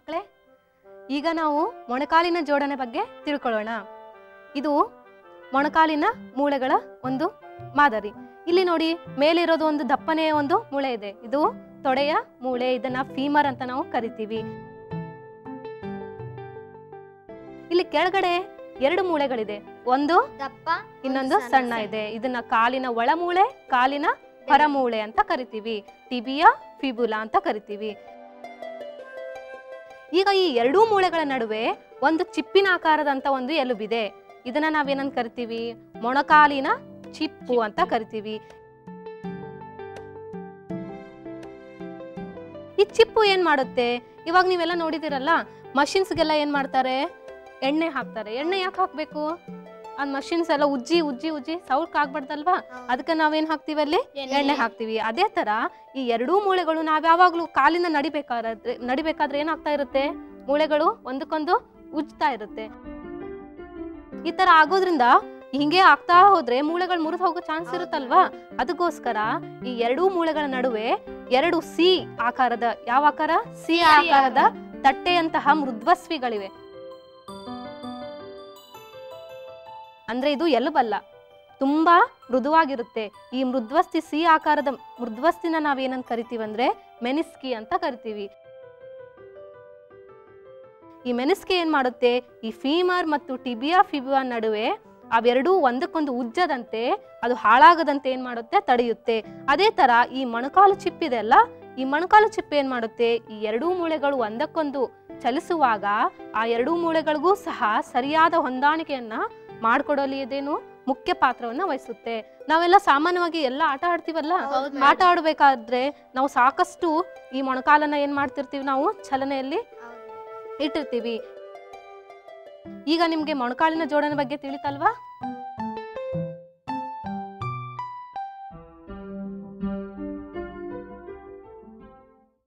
ಮಕ್ಕಳೇ ಈಗ ನಾವು ಮೊಣಕಾಲಿನ ಜೋಡಣೆ ಬಗ್ಗೆ ತಿಳ್ಕೊಳ್ಳೋಣ ಇದು ಮೊಣಕಾಲಿನ ಮೂಳೆಗಳ ಒಂದು ಮಾದರಿ ಇಲ್ಲಿ ನೋಡಿ ಮೇಲಿರೋದು ಒಂದು ದಪ್ಪನೆಯ ಒಂದು ಮೂಳೆ ಇದೆ ಇದು ತೊಡೆಯ ಮೂಳೆ ಇದನ್ನ ಫೀಮರ್ ಅಂತ ನಾವು ಕರಿತೀವಿ ಇಲ್ಲಿ ಕೆಳಗಡೆ ಎರಡು ಮೂಳೆಗಳಿದೆ ಒಂದು ದಪ್ಪ ಇನ್ನೊಂದು ಸಣ್ಣ ಇದೆ ಇದನ್ನ ಕಾಲಿನ ಒಳಮೂಳೆ ಕಾಲಿನ ಹೊರಮೂಳೆ ಅಂತ ಕರಿತೀವಿ ಟಿಬಿಯಾ ಫಿಬುಲಾ ಅಂತ ಕರಿತೀವಿ ಈಗ ಈ ಎರಡೂ ಮೂಳೆಗಳ ನಡುವೆ ಒಂದು ಚಿಪ್ಪಿನ ಆಕಾರದಂತ ಒಂದು ಎಲುಬಿದೆ ಇದನ್ನ ನಾವೇನಂತ ಕರಿತೀವಿ ಮೊಣಕಾಲಿನ ಚಿಪ್ಪು ಅಂತ ಕರಿತೀವಿ ಈ ಚಿಪ್ಪು ಏನ್ ಮಾಡುತ್ತೆ ಇವಾಗ ನೀವೆಲ್ಲ ನೋಡಿದಿರಲ್ಲ ಮಷಿನ್ಸ್ಗೆಲ್ಲ ಏನ್ ಮಾಡ್ತಾರೆ ಎಣ್ಣೆ ಹಾಕ್ತಾರೆ ಎಣ್ಣೆ ಯಾಕೆ ಹಾಕ್ಬೇಕು ಆ ಮಷಿನ್ಸ್ ಎಲ್ಲ ಉಜ್ಜಿ ಉಜ್ಜಿ ಉಜ್ಜಿ ಸೌಕ್ ಆಗ್ಬಾರ್ದಲ್ವಾ ಅದಕ್ಕೆ ನಾವೇನ್ ಹಾಕ್ತಿವಿ ಅಲ್ಲಿ ಎಣ್ಣೆ ಹಾಕ್ತಿವಿ ಅದೇ ತರ ಈ ಎರಡೂ ಮೂಳೆಗಳು ನಾವ್ ಯಾವಾಗ್ಲೂ ಕಾಲಿನ ನಡಿಬೇಕಾದ್ರೆ ನಡಿಬೇಕಾದ್ರೆ ಏನಾಗ್ತಾ ಇರುತ್ತೆ ಮೂಳೆಗಳು ಒಂದಕ್ಕೊಂದು ಉಜ್ತಾ ಇರುತ್ತೆ ಈ ತರ ಆಗೋದ್ರಿಂದ ಹಿಂಗೆ ಆಗ್ತಾ ಹೋದ್ರೆ ಮೂಳೆಗಳು ಮುರಿದು ಹೋಗೋ ಚಾನ್ಸ್ ಇರುತ್ತಲ್ವಾ ಅದಕ್ಕೋಸ್ಕರ ಈ ಎರಡೂ ಮೂಳೆಗಳ ನಡುವೆ ಎರಡು ಸಿ ಆಕಾರದ ಯಾವ ಆಕಾರ ಸಿ ಆಕಾರದ ತಟ್ಟೆಯಂತಹ ಮೃದ್ವಸ್ವಿಗಳಿವೆ ಅಂದ್ರೆ ಇದು ಎಲುಬಲ್ಲ ತುಂಬಾ ಮೃದುವಾಗಿರುತ್ತೆ ಈ ಮೃದ್ವಸ್ತಿ ಸಿ ಆಕಾರದ ಮೃದ್ವಸ್ತಿನ ನಾವೇನಂತ ಕರಿತೀವಿ ಅಂದ್ರೆ ಮೆನಿಸ್ಕಿ ಅಂತ ಕರಿತೀವಿ ಈ ಮೆನಿಸ್ಕಿ ಏನ್ ಮಾಡುತ್ತೆ ಈ ಫೀಮರ್ ಮತ್ತು ಟಿಬಿಯಾ ಫಿಬಿಯಾ ನಡುವೆ ಅವೆರಡೂ ಒಂದಕ್ಕೊಂದು ಉಜ್ಜದಂತೆ ಅದು ಹಾಳಾಗದಂತೆ ಏನ್ ಮಾಡುತ್ತೆ ತಡೆಯುತ್ತೆ ಅದೇ ತರ ಈ ಮೊಣಕಾಲು ಚಿಪ್ ಇದೆ ಅಲ್ಲ ಈ ಮೊಣಕಾಲು ಚಿಪ್ ಏನ್ ಮಾಡುತ್ತೆ ಈ ಎರಡೂ ಮೂಳೆಗಳು ಒಂದಕ್ಕೊಂದು ಚಲಿಸುವಾಗ ಆ ಎರಡೂ ಮೂಳೆಗಳಿಗೂ ಸಹ ಸರಿಯಾದ ಹೊಂದಾಣಿಕೆಯನ್ನ ಮಾಡ್ಕೊಡೋಲಿ ಇದೇನು ಮುಖ್ಯ ಪಾತ್ರವನ್ನ ವಹಿಸುತ್ತೆ ನಾವೆಲ್ಲ ಸಾಮಾನ್ಯವಾಗಿ ಎಲ್ಲ ಆಟ ಆಡ್ತೀವಲ್ಲ ಹೌದ್ ಆಟ ಆಡ್ಬೇಕಾದ್ರೆ ನಾವು ಸಾಕಷ್ಟು ಈ ಮೊಣಕಾಲನ್ನ ಏನ್ ಮಾಡ್ತಿರ್ತೀವಿ ನಾವು ಚಲನೆಯಲ್ಲಿ ಇಟ್ಟಿರ್ತೀವಿ ಈಗ ನಿಮ್ಗೆ ಮೊಣಕಾಲಿನ ಜೋಡಣೆ ಬಗ್ಗೆ ತಿಳಿತಲ್ವಾ